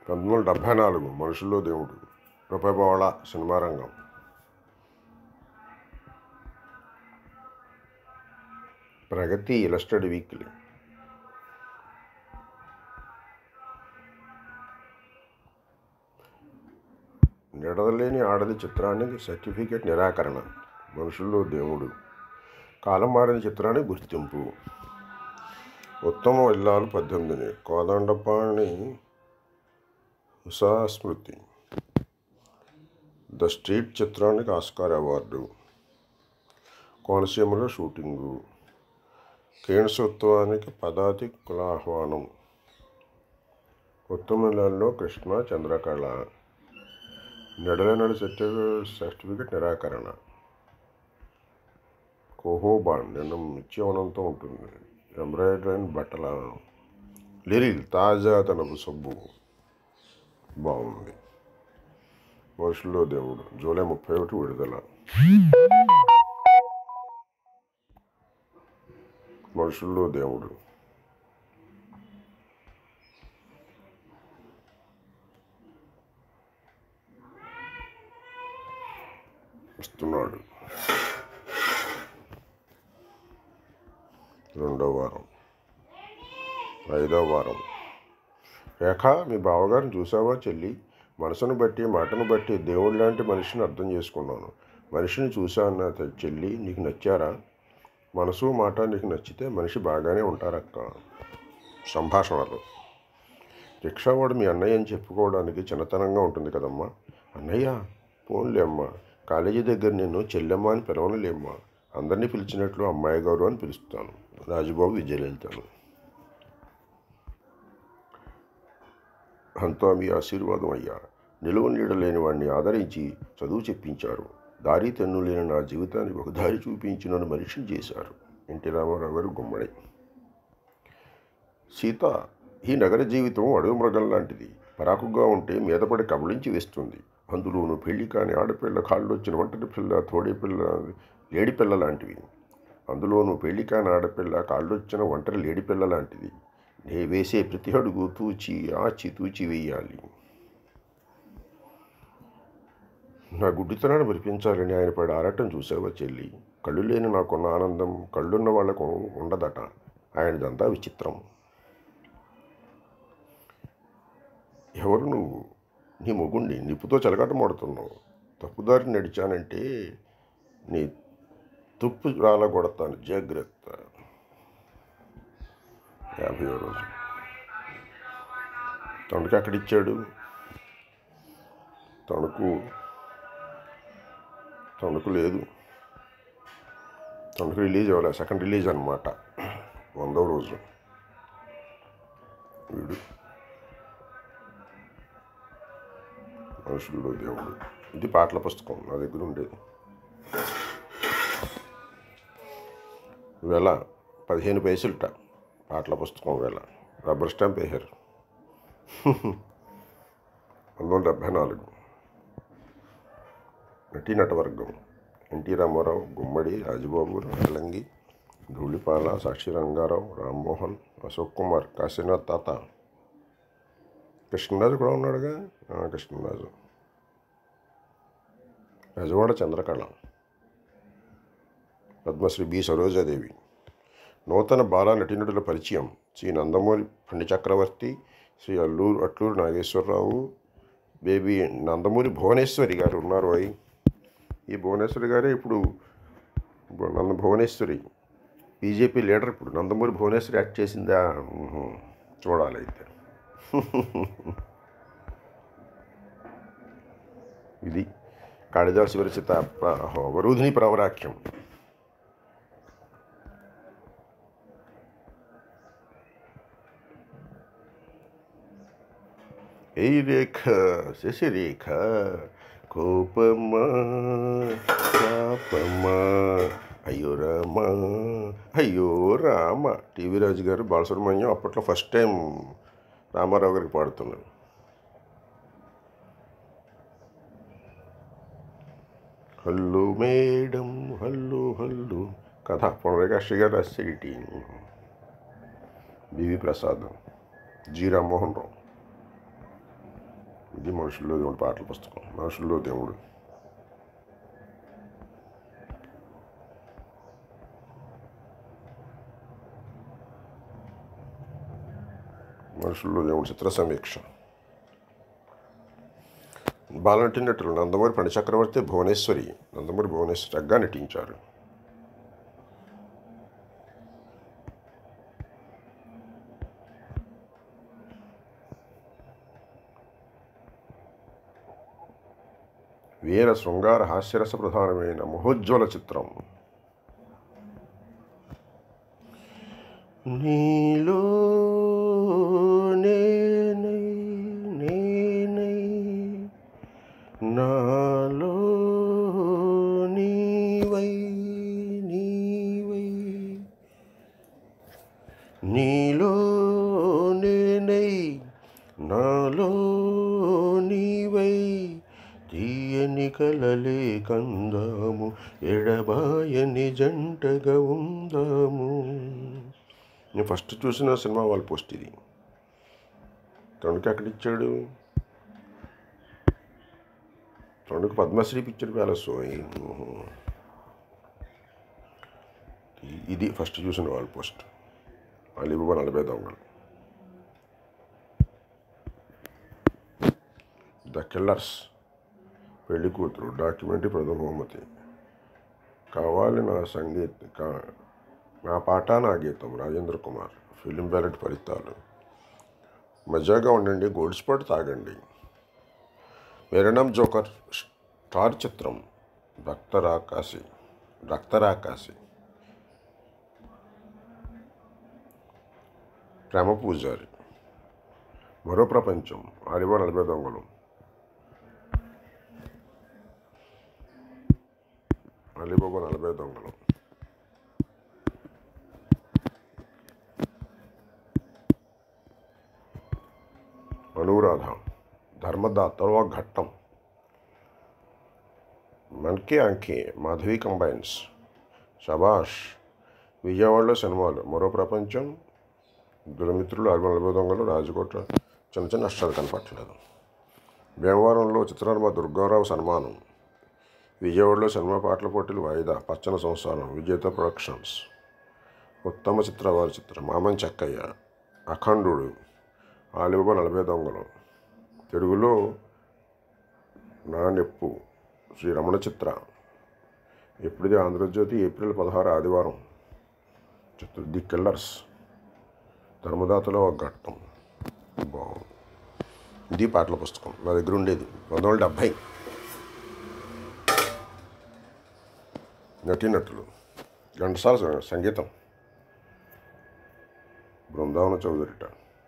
పంతొమ్మిది వందల డెబ్భై నాలుగు మనుషుల్లో దేవుడు రూపాయి బోళ సినిమా రంగం ప్రగతి ఇలస్టెడ్ వీక్లీ నిడదలేని ఆడది చిత్రానికి సర్టిఫికేట్ నిరాకరణ మనుషుల్లో దేవుడు కాలం మారిన చిత్రానికి గుర్తింపు ఉత్తమ ఇల్లాలు పద్దెనిమిదిని కోదండపాణి ఉషాస్మృతి ద స్ట్రీట్ చిత్రానికి ఆస్కార్ అవార్డు కోనసీమలో షూటింగు కేణసోత్సవానికి పదాతి కులాహ్వానం ఉత్తమ నెలలో కృష్ణ చంద్రకళ నెడల నడు సర్టిఫికెట్ నిరాకరణ కోహోబాన్ నిన్న నిత్యవనంతో ఉంటుంది ఎంబ్రాయిడరీ అండ్ బట్టల లిరిల్ తాజా తనపు సబ్బు బాగుంది మనుషుల్లో దేవుడు జూలై ముప్పై ఒకటి విడుదల మనుషుల్లో దేవుడు వస్తున్నాడు రెండో వారం ఐదో వారం రేఖ మీ బావగారిని చూసావా చెల్లి మనసును బట్టి మాటను బట్టి దేవుడు లాంటి మనిషిని అర్థం చేసుకున్నాను మనిషిని చూశాను తె- చెల్లి నీకు నచ్చారా మనసు మాట నీకు నచ్చితే మనిషి బాగానే ఉంటారక్క సంభాషణలు రిక్షావాడు మీ అన్నయ్య అని చెప్పుకోవడానికి చిన్నతనంగా ఉంటుంది కదమ్మా అన్నయ్య పోన్లే అమ్మా కాలేజీ దగ్గర నేను చెల్లెమ్మ అని పిలవనులేమ్మా అందరినీ పిలిచినట్లు అమ్మాయి గారు అని పిలుస్తాను రాజుబాబు విజయలలితను అంతా మీ ఆశీర్వాదం అయ్యా నిలువ నీడ లేని వాడిని ఆదరించి చదువు చెప్పించారు దారి తెన్ను లేని నా జీవితానికి ఒక దారి చూపించి నన్ను మనిషిని చేశారు ఎన్టీ రామారావు గారు గుమ్మడి సీత ఈ నగర జీవితం అడవి మృగం లాంటిది పరాకుగా ఉంటే మీదపడి కబళించి వేస్తుంది అందులోనూ పెళ్లి కాని ఆడపిల్ల కాళ్ళు వచ్చిన ఒంటరి పిల్ల తోడి పిల్ల లేడి పిల్ల లాంటివి అందులోనూ పెళ్లి కాని ఆడపిల్ల కాళ్ళు వచ్చిన ఒంటరి లేడి పిల్ల లాంటిది నే వేసే ప్రతి అడుగు తూచి ఆచి తూచి వేయాలి నా గుడ్డితనాన్ని మరిపించాలని ఆయన పడి ఆరాటం చూసావా చెల్లి కళ్ళు లేని నాకున్న ఆనందం కళ్ళున్న వాళ్లకు ఉండదట ఆయనదంతా విచిత్రం ఎవరు నువ్వు నీ మొగుండి నిప్పుతో చెలగాటమాడుతున్నావు తప్పుదారి నడిచానంటే నీ తుప్పు రాలగొడతాను జాగ్రత్త యాభై రోజు తణుకు ఎక్కడిచ్చాడు తణుకు తణుకు లేదు తణుకు రిలీజ్ అవ్వలేదు సెకండ్ రిలీజ్ అనమాట వందో రోజు వీడు మనుషుల్లో దేవుడు ఇది పాటల పుస్తకం నా దగ్గర ఉండేది వేళ పదిహేను పైసలుట పాటల పుస్తకం వేళ రబ్బర్ స్టాంప్ వేశారు పంతొమ్మిది వందల డెబ్భై నాలుగు నటీ నటవర్గం ఎన్టీ రామారావు గుమ్మడి రాజబాబు రంగలంగి ధూళిపాల సాక్షి రంగారావు రామ్మోహన్ అశోక్ కుమార్ కాశీనాథ్ తాత కృష్ణరాజు కూడా ఉన్నాడుగా ఆ, కృష్ణరాజు రజవాడ చంద్రకళ పద్మశ్రీ బి సరోజాదేవి నూతన బాల నటీనటుల పరిచయం శ్రీ నందమూరి పండి చక్రవర్తి శ్రీ అల్లూరు అట్లూరు నాగేశ్వరరావు బేబీ నందమూరి భువనేశ్వరి గారు ఉన్నారు అయి ఈ భువనేశ్వరి గారే ఇప్పుడు భు- నంద భువనేశ్వరి బీజేపీ లీడర్ ఇప్పుడు నందమూరి భువనేశ్వరి యాక్ట్ చేసిందా ఉహు. చూడాలి అయితే ఇది కాళిదాసు విరచిత ప్ర- వరూధిని ప్రవరాఖ్యం ఏ రేఖ శశిరేఖ కోపమా పాపమా అయ్యో రామ అయ్యో రామ టీవీ రాజు గారు బాలసుబ్రహ్మణ్యం అప్పట్లో ఫస్ట్ టైం రామారావు గారికి పాడుతున్నారు హల్లు మేడం హల్లు హల్లు కథ పునరేకాశ్రీ గారు రాసేటి బివి ప్రసాద్ జి రామ్మోహన్ రావు ఇది మనుషుల్లో దేవుడు పాటల పుస్తకం మనుషుల్లో దేవుడు మనుషుల్లో దేవుడు చిత్ర సమీక్ష బాలనటి నటులు నందమూరి పణిచక్రవర్తి భువనేశ్వరి నందమూరి భువనేశ్వరి చక్కగా నటించారు వీర శృంగార హాస్యరస ప్రధానమైన మహోజ్వల చిత్రం నీలో నేనై నేనై నాలో నీవై నీవై నీలో నేనై నాలో నీవై తీయని కలలే కందాము ఎడబాయని జంటగా ఉందాము నేను ఫస్ట్ చూసిన సినిమా వాళ్ళ పోస్ట్ ఇది తణుకు ఎక్కడ ఇచ్చాడు తణుకు పద్మశ్రీ పిక్చర్ ప్యాలెస్ ఇది ఫస్ట్ చూసిన వాళ్ళ పోస్ట్ అలీబాబా నలభై దొంగలు ద కిల్లర్స్ పెళ్లి కూతురు డాక్యుమెంటరీ ప్రథమ బహుమతి కావాలి నా సంగీత కా నా పాట నా గీతం రాజేంద్ర కుమార్ ఫిలిం బ్యాలెట్ ఫలితాలు మజాగా ఉండండి గోల్డ్ స్పాట్ తాగండి మెరణం జోకర్ స్టార్ చిత్రం రక్తరాకాశి రక్తరాకాశి ప్రేమ పూజారి మరో ప్రపంచం ఆలివా నలభై దొంగలు అలీబాబా నలభై దొంగలు అనురాధ ధర్మదాతలో ఘట్టం మన్కే అంకే మాధవి కంబైన్స్ షబాష్ విజయవాడలో సినిమాలు మరో ప్రపంచం దురమిత్రులు అరవై నలభై దొంగలు రాజకోట చిన్న చిన్న నష్టాలు కనపట్టలేదు భీమవరంలో చిత్రనర్మ దుర్గారావు సన్మానం విజయవాడలో సినిమా పాటల పోటీలు వాయిదా పచ్చన సంసారం విజేత ప్రొడక్షన్స్ ఉత్తమ చిత్రవారి చిత్రం మామన్ చెక్కయ్య అఖండుడు ఆలిబాబా నలభై దొంగలు తెలుగులో నా నెప్పు శ్రీ రమణ చిత్ర ఎప్పుడుది ఆంధ్రజ్యోతి ఏప్రిల్ పదహారు ఆదివారం చిత్ర ది కిల్లర్స్ ధర్మదాతలో ఒక ఘట్టం బాగుంది ఇది పాటల పుస్తకం నా దగ్గర ఉండేది పంతొమ్మిది వందల డెబ్భై నటీనటులు ఘంటసాల సంగీతం బృందావన చౌదరిట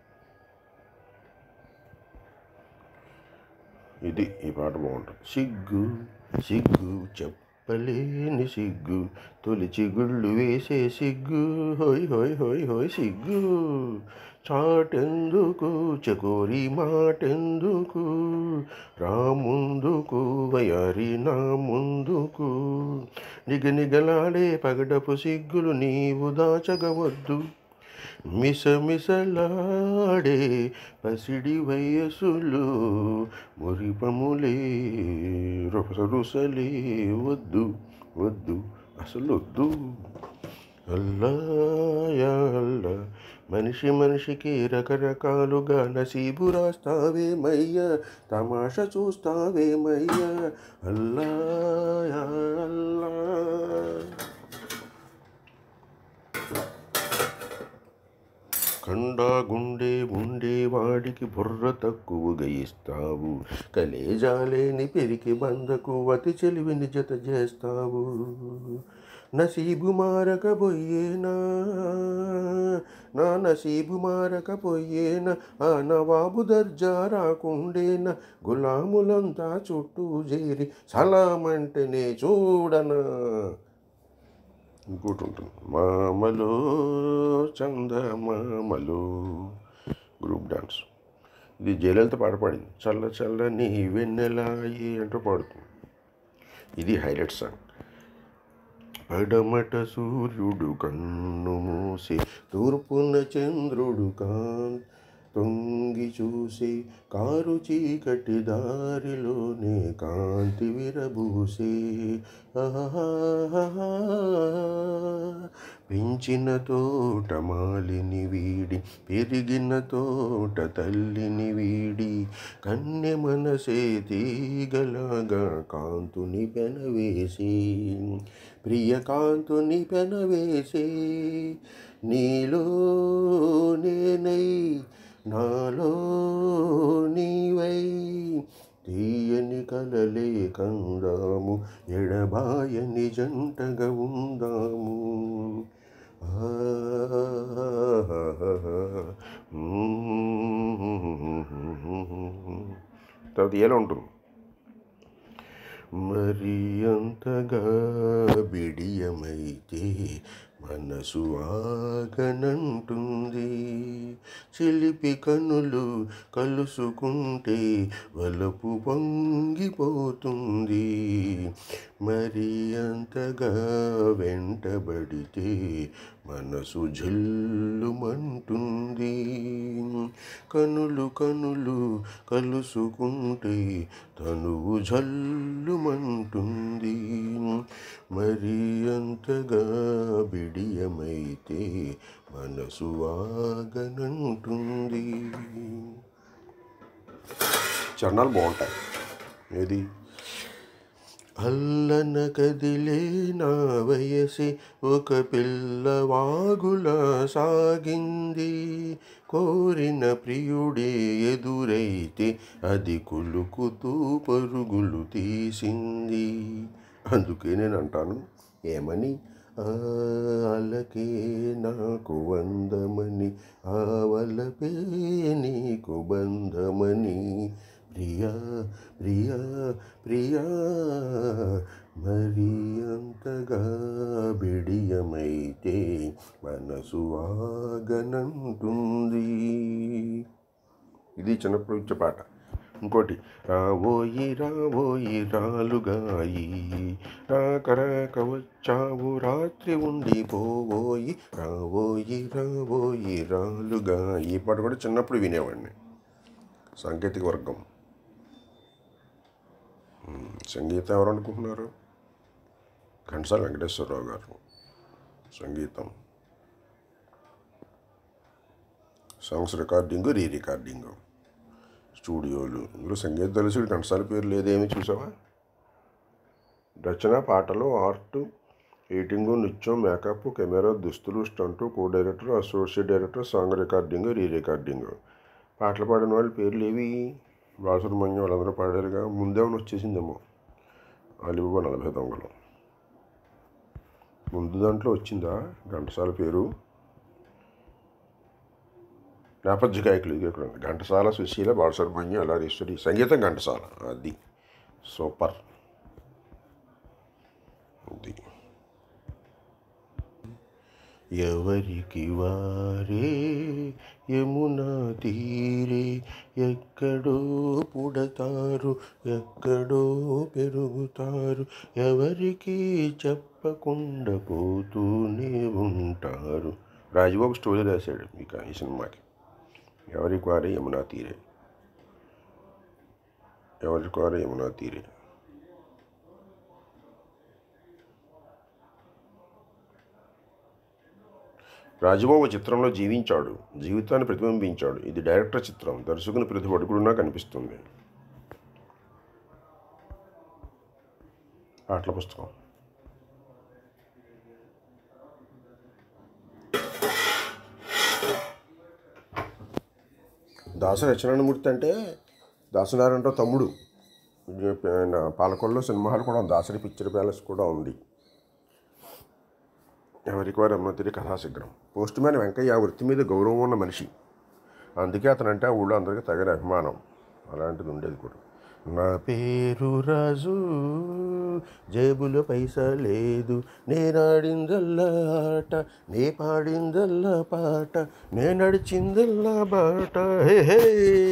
ఇది ఈ పాట బాగుంటుంది సిగ్గు సిగ్గు చెప్పలేని సిగ్గు తొలి చిగుళ్ళు వేసే సిగ్గు హోయ్ హోయ్ హోయ్ హోయ్ సిగ్గు చాటెందుకు చకోరి మాటెందుకు రాముందుకు వయారి నా ముందుకు నిగనిగలాడే పగడపు సిగ్గులు నీవు దాచగవద్దు మిసమిసలాడే పసిడి వయసులు మురిపములే రుసరుసలే వద్దు వద్దు అసలు వద్దు అల్లా యా అల్లా మనిషి మనిషికి రకరకాలుగా నసీబు రాస్తావేమయ్యా తమాషా చూస్తావేమయ్యా అల్లా యా అల్లా కండా గుండె ఉండే వాడికి బుర్ర తక్కువగా ఇస్తావు కలేజాలేని పెరికి బందకు అతి చెలివిని జత చేస్తావు నసీబు మారకపోయేనా నా నసీబు మారకపోయేనా ఆ నవాబు దర్జా రాకుండేనా గులాములంతా చుట్టూ చేరి సలామంటేనే చూడనా ఇంకోటి ఉంటుంది మామలో చందమామలో గ్రూప్ డాన్స్ ఇది జయలలిత పాట పాడింది చల్ల చల్ల నీ వెన్నెలాయి అంటూ పాడుతుంది ఇది హైలైట్ సాంగ్ పడమట సూర్యుడు కన్ను మూసి తూర్పున చంద్రుడు కాన్ తొంగి చూసి కారు చీకటి దారిలోనే కాంతి విరబూసే ఆహాహాహా. పెంచిన తోట మాలిని వీడి పెరిగిన తోట తల్లిని వీడి కన్నె మనసే తీగలాగా కాంతుని పెనవేసి ప్రియ కాంతుని పెనవేసి నీలో నేనై నాలో నీవై తీయని కలలే కందాము ఎడబాయని జంటగా ఉందాము తర్వాత ఎలా ఉంటుంది మరి అంతగా బిడియమైతే మనసు ఆగనంటుంది చిలిపి కనులు కలుసుకుంటే వలపు పొంగిపోతుంది మరి అంతగా వెంటబడితే మనసు జల్లుమంటుంది కనులు కనులు కలుసుకుంటే తనువు జల్లుమంటుంది మరి అంతగా బిడియమైతే మనసు ఆగనంటుంది చరణాలు బాగుంటాయి ఏది అల్లన కదిలే నా వయసి ఒక పిల్లవాగులా సాగింది కోరిన ప్రియుడే ఎదురైతే అది కులుకుతూ పరుగులు తీసింది అందుకే నేను అంటాను ఏమని ఆ అలకే నాకు వందమని ఆవలపే నీకు బంధమని ప్రియా ప్రియా ప్రియా మరి అంతగా బిడియమైతే మనసు ఆగనంటుంది ఇది చిన్నప్పుడు ఇచ్చే పాట ఇంకోటి రావోయి రావోయి రాలుగాయి రాకరాక వచ్చావు రాత్రి ఉండి పోవోయి రావోయి రావోయి రాలుగా ఈ పాట కూడా చిన్నప్పుడు వినేవాడిని సాంకేతిక వర్గం ఉమ్, సంగీతం ఎవరు అనుకుంటున్నారు ఘంటసాల వెంకటేశ్వరరావు గారు సంగీతం సాంగ్స్ రికార్డింగ్ రీ రికార్డింగ్ స్టూడియోలు ఇందులో సంగీత దర్శకుడు ఘంటసాల పేరు లేదేమి చూసావా రచన పాటలు ఆర్ట్ ఎడిటింగ్ నృత్యం మేకప్ కెమెరా దుస్తులు stunt co director associate director song recording re recording పాటలు పాడిన వాళ్ళ పేర్లు ఏవి బాసురమణ్యం వాళ్ళందరూ పాడారుగా ముందేమని వచ్చేసిందేమో అలీబాబా నలభై దొంగలు ముందు దాంట్లో వచ్చిందా ఘంటసాల పేరు నేపథ్య గాయకులు ఇది ఇక్కడ ఉంది ఘంటసాల సుశీల బాలసుబ్రహ్మణ్యం అలారీశ్వరి సంగీతం ఘంటసాల అది సూపర్ అది ఎవరికి వారే యమునా తీరే ఎక్కడో పుడతారు ఎక్కడో పెరుగుతారు ఎవరికి చెప్పకుండా పోతూనే ఉంటారు రాజబాబు స్టోరీ రాశాడు ఇక ఈ సినిమాకి ఎవరికి వారే యమునా తీరే ఎవరికి వారే యమునా తీరే రాజబాబు చిత్రంలో జీవించాడు జీవితాన్ని ప్రతిబింబించాడు ఇది డైరెక్టర్ చిత్రం దర్శకుని ప్రతి అడుగుడునా కనిపిస్తుంది పాటల పుస్తకం దాస రచనామూర్తి అంటే దాసనారాయణరావు తమ్ముడు ఆయన పాలకొల్లో సినిమా హాల్ కూడా ఉంది దాసరి పిక్చర్ ప్యాలెస్ కూడా ఉంది ఎవరికి వారు అమ్మతిరి కథాశిగ్రం పోస్ట్ మ్యాన్ వెంకయ్య ఆ వృత్తి మీద గౌరవం ఉన్న మనిషి అందుకే అతనంటే ఆ ఊళ్ళో అందరికీ తగిన అభిమానం అలాంటిది ఉండేది కూడా నా పేరు రాజు జేబులో పైసా లేదు నేనాడిందల్లా ఆట నే పాడిందల్లా పాట నే నడిచిందల్లా బాట హే హే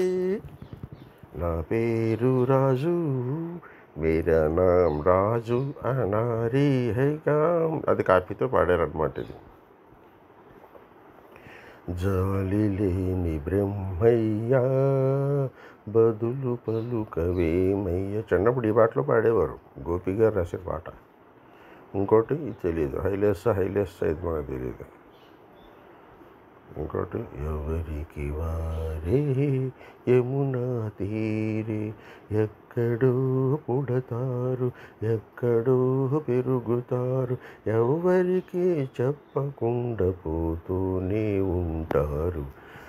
నా పేరు రాజు మేరా నామ్ రాజు అనారీ హై కామ్ అది కాపీతో పాడారనమాట ఇది జాలి లేని బ్రహ్మయ్యా బదులు పలుకవేమయ్య చిన్నప్పుడు ఈ పాటలో పాడేవారు గోపి గారు రాసిన పాట ఇంకోటి తెలియదు హైలెస్ హైలెస్ ఇది మనకు తెలియదు ఇంకోటి ఎవరికి వారే యమునా తీరే ఎక్కడో పుడతారు ఎక్కడో పెరుగుతారు ఎవరికి చెప్పకుండా పోతూనే ఉంటారు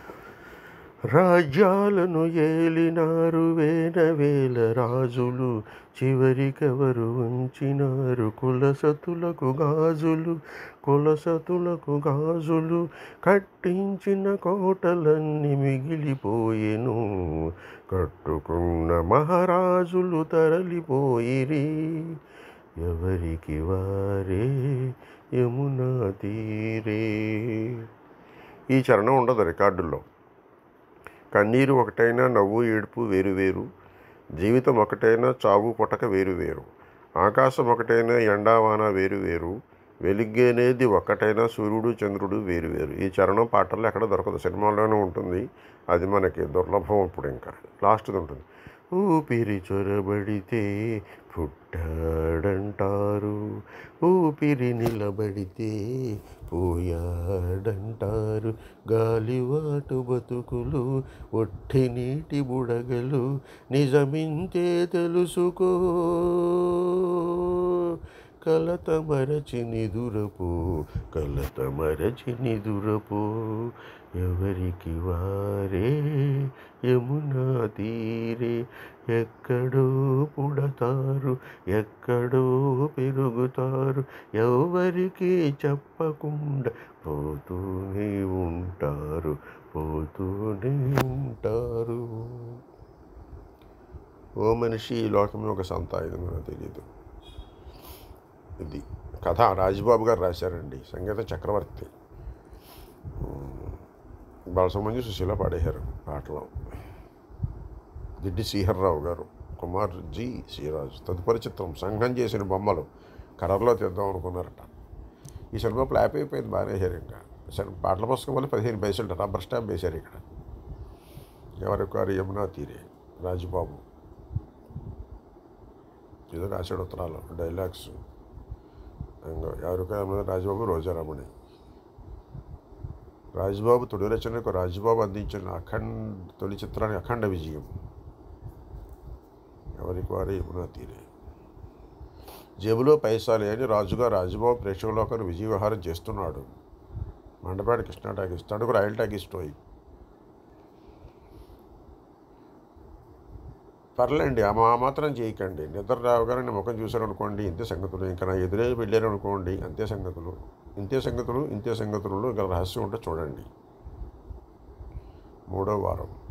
రాజ్యాలను ఏలినారు వేల వేల రాజులు చివరికెవరు ఉంచినారు కులసతులకు గాజులు కులసతులకు గాజులు కట్టించిన కోటలన్నీ మిగిలిపోయెను కట్టుకున్న మహారాజులు తరలిపోయిరి ఎవరికి వారే యమునా తీరే ఈ చరణం ఉండదు రికార్డుల్లో కన్నీరు ఒకటైనా నవ్వు ఏడుపు వేరు వేరు జీవితం ఒకటైనా చావు పుటక వేరు వేరు ఆకాశం ఒకటైనా ఎండావాన వేరు వేరు వెలిగేనేది ఒక్కటైనా సూర్యుడు చంద్రుడు వేరు వేరు ఈ చరణం పాటల్లో ఎక్కడ దొరకదు సినిమాల్లోనే ఉంటుంది అది మనకి దుర్లభం ఇప్పుడు ఇంకా లాస్ట్ది ఉంటుంది ఊపిరి చొరబడితే పుట్టాడంటారు ఊపిరి నిలబడితే పోయాడంటారు గాలివాటు బతుకులు ఒట్టి నీటి బుడగలు నిజమింతే తెలుసుకో కలత మరచి నిదురపు కలత మరచి నిదురపు ఎవరికి వారే యమునా తీరే ఎక్కడో పుడతారు ఎక్కడో పెరుగుతారు ఎవరికి చెప్పకుండా పోతూనే ఉంటారు పోతూనే ఉంటారు ఓ మనిషి ఈ లోకంలో ఒక సంత ఇది మనకు తెలియదు ఇది కథ రాజబాబు గారు రాశారండి సంగీత చక్రవర్తి బాలసుమంజు సుశీల పాడేశారు పాటలో దిడ్డి శ్రీహర్రావు గారు కుమార్ జి శ్రీరాజు తదుపరి చిత్రం సంఘం చేసిన బొమ్మలు కలర్లో తీద్దాం అనుకున్నారట ఈ సినిమా ప్లాప్ అయిపోయింది బాగానే వేశారు ఇంకా సరే పాటల పుస్తకం వల్ల పదిహేను పైసలు రబ్బర్ స్టాంప్ వేశారు ఇక్కడ ఎవరికి వారు యమునా తీరే రాజుబాబు ఏదో రాశాడు ఉత్తరాలు డైలాగ్స్ ఇంకా ఎవరికి రాజుబాబు రోజారామణి రాజుబాబు తొలి రచనకు రాజుబాబు అందించిన అఖండ తొలి చిత్రానికి అఖండ విజయం ఎవరికి వారే యమునా తీరే జేబులో పైసా లేని రాజుగా రాజుబాబు ప్రేక్షకులోకను విజయ విహారం చేస్తున్నాడు Mandapeta Krishna talkies Tanuku rail talkies టోయ్ పర్లేండి ఆ మా మాత్రం చేయకండి నిద్ర రావగానే నా ముఖం చూశారనుకోండి ఇంతే సంగతులు ఇంకా నా ఎదురే వెళ్ళారనుకోండి అంతే సంగతులు ఇంతే సంగతులు ఇంతే సంగతులలో గల రహస్యం ఉంటే చూడండి మూడో వారం